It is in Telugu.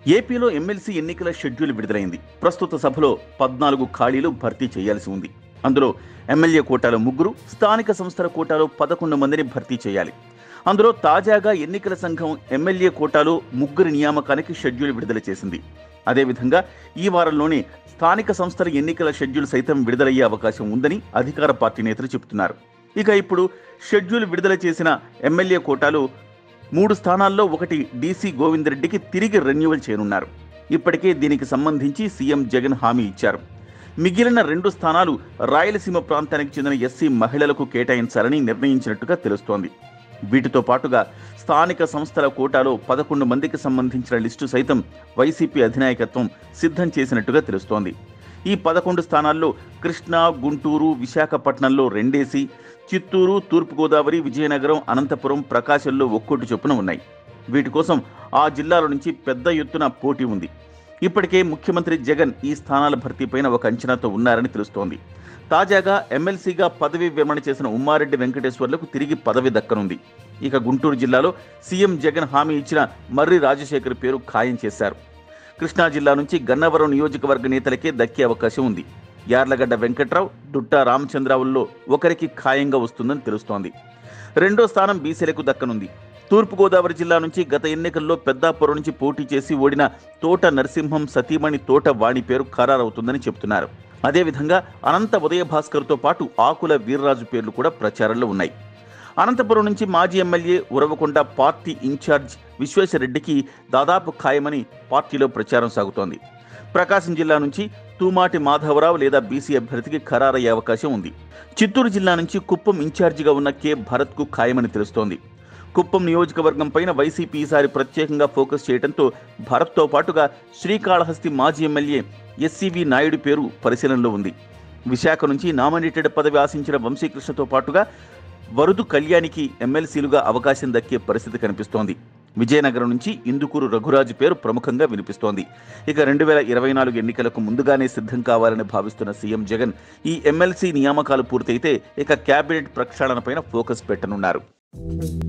ఏపీలో ఎమ్మెల్సీ ఎన్నికల షెడ్యూల్ విడుదలైంది ప్రస్తుత సభలో పద్నాలుగు ఖాళీలు భర్తీ చేయాల్సి ఉంది అందులో ఎమ్మెల్యే కోటాలో ముగ్గురు స్థానిక సంస్థల కోటాలో పదకొండు మందిని భర్తీ చేయాలి అందులో తాజాగా ఎన్నికల సంఘం ఎమ్మెల్యే కోటాలో ముగ్గురి నియామకానికి షెడ్యూల్ విడుదల చేసింది అదేవిధంగా ఈ వారంలోనే స్థానిక సంస్థల ఎన్నికల షెడ్యూల్ సైతం విడుదలయ్యే అవకాశం ఉందని అధికార పార్టీ నేతలు చెబుతున్నారు ఇక ఇప్పుడు షెడ్యూల్ విడుదల చేసిన ఎమ్మెల్యే కోటాలో మూడు స్థానాల్లో ఒకటి డీసీ గోవిందరెడ్డికి తిరిగి రెన్యువల్ చేయనున్నారు ఇప్పటికే దీనికి సంబంధించి సీఎం జగన్ హామీ ఇచ్చారు మిగిలిన రెండు స్థానాలు రాయలసీమ ప్రాంతానికి చెందిన ఎస్సీ మహిళలకు కేటాయించాలని నిర్ణయించినట్టుగా తెలుస్తోంది వీటితో పాటుగా స్థానిక సంస్థల కోటాలో పదకొండు మందికి సంబంధించిన లిస్టు సైతం వైసీపీ అధినాయకత్వం సిద్ధం చేసినట్టుగా తెలుస్తోంది ఈ పదకొండు స్థానాల్లో కృష్ణా గుంటూరు విశాఖపట్నంలో రెండేసి చిత్తూరు తూర్పుగోదావరి విజయనగరం అనంతపురం ప్రకాశంలో ఒక్కోటి చొప్పున ఉన్నాయి వీటి కోసం ఆ జిల్లాల నుంచి పెద్ద ఎత్తున పోటీ ఉంది ఇప్పటికే ముఖ్యమంత్రి జగన్ ఈ స్థానాల భర్తీపైన ఒక అంచనాతో ఉన్నారని తెలుస్తోంది తాజాగా ఎమ్మెల్సీగా పదవి విరమణ చేసిన ఉమ్మారెడ్డి వెంకటేశ్వర్లకు తిరిగి పదవి దక్కనుంది ఇక గుంటూరు జిల్లాలో సీఎం జగన్ హామీ ఇచ్చిన మర్రి రాజశేఖర్ పేరు ఖాయం చేశారు కృష్ణా జిల్లా నుంచి గన్నవరం నియోజకవర్గ నేతలకే దక్కే అవకాశం ఉంది యార్లగడ్డ వెంకట్రావు దుట్టా రామచంద్రావుల్లో ఒకరికి ఖాయంగా వస్తుందని తెలుస్తోంది రెండో స్థానం బీసీలకు దక్కనుంది తూర్పుగోదావరి జిల్లా నుంచి గత ఎన్నికల్లో పెద్దాపురం నుంచి పోటీ చేసి ఓడిన తోట నరసింహం సతీమణి తోట వాణి పేరు ఖరారవుతుందని చెబుతున్నారు అదేవిధంగా అనంత ఉదయ భాస్కర్తో పాటు ఆకుల వీర్రాజు పేర్లు కూడా ప్రచారంలో ఉన్నాయి అనంతపురం నుంచి మాజీ ఎమ్మెల్యే ఉరవకొండ పార్టీ ఇన్ఛార్జ్ విశ్వేశ్వరరెడ్డికి దాదాపు ఖాయమని పార్టీలో ప్రచారం సాగుతోంది ప్రకాశం జిల్లా నుంచి తూమాటి మాధవరావు లేదా బీసీ అభ్యర్థికి ఖరారయ్యే అవకాశం ఉంది చిత్తూరు జిల్లా నుంచి కుప్పం ఇన్ఛార్జిగా ఉన్న కె భరత్కు ఖాయమని తెలుస్తోంది కుప్పం నియోజకవర్గం పైన వైసీపీ ఈసారి ప్రత్యేకంగా ఫోకస్ చేయడంతో భరత్తో పాటుగా శ్రీకాళహస్తి మాజీ ఎమ్మెల్యే ఎస్సీవి నాయుడు పేరు పరిశీలనలో ఉంది విశాఖ నుంచి నామినేటెడ్ పదవి ఆశించిన వంశీకృష్ణతో పాటుగా వరుదు కళ్యాణికి ఎమ్మెల్సీలుగా అవకాశం దక్కే పరిస్థితి కనిపిస్తోంది విజయనగరం నుంచి ఇందుకూరు రఘురాజు పేరు ప్రముఖంగా వినిపిస్తోంది ఇక రెండు వేల ఇరవై నాలుగు ఎన్నికలకు ముందుగానే సిద్ధం కావాలని భావిస్తున్న సీఎం జగన్ ఈ ఎమ్మెల్సీ నియామకాలు పూర్తయితే ఇక కేబినెట్ ప్రక్షాళనపైన ఫోకస్ పెట్టనున్నారు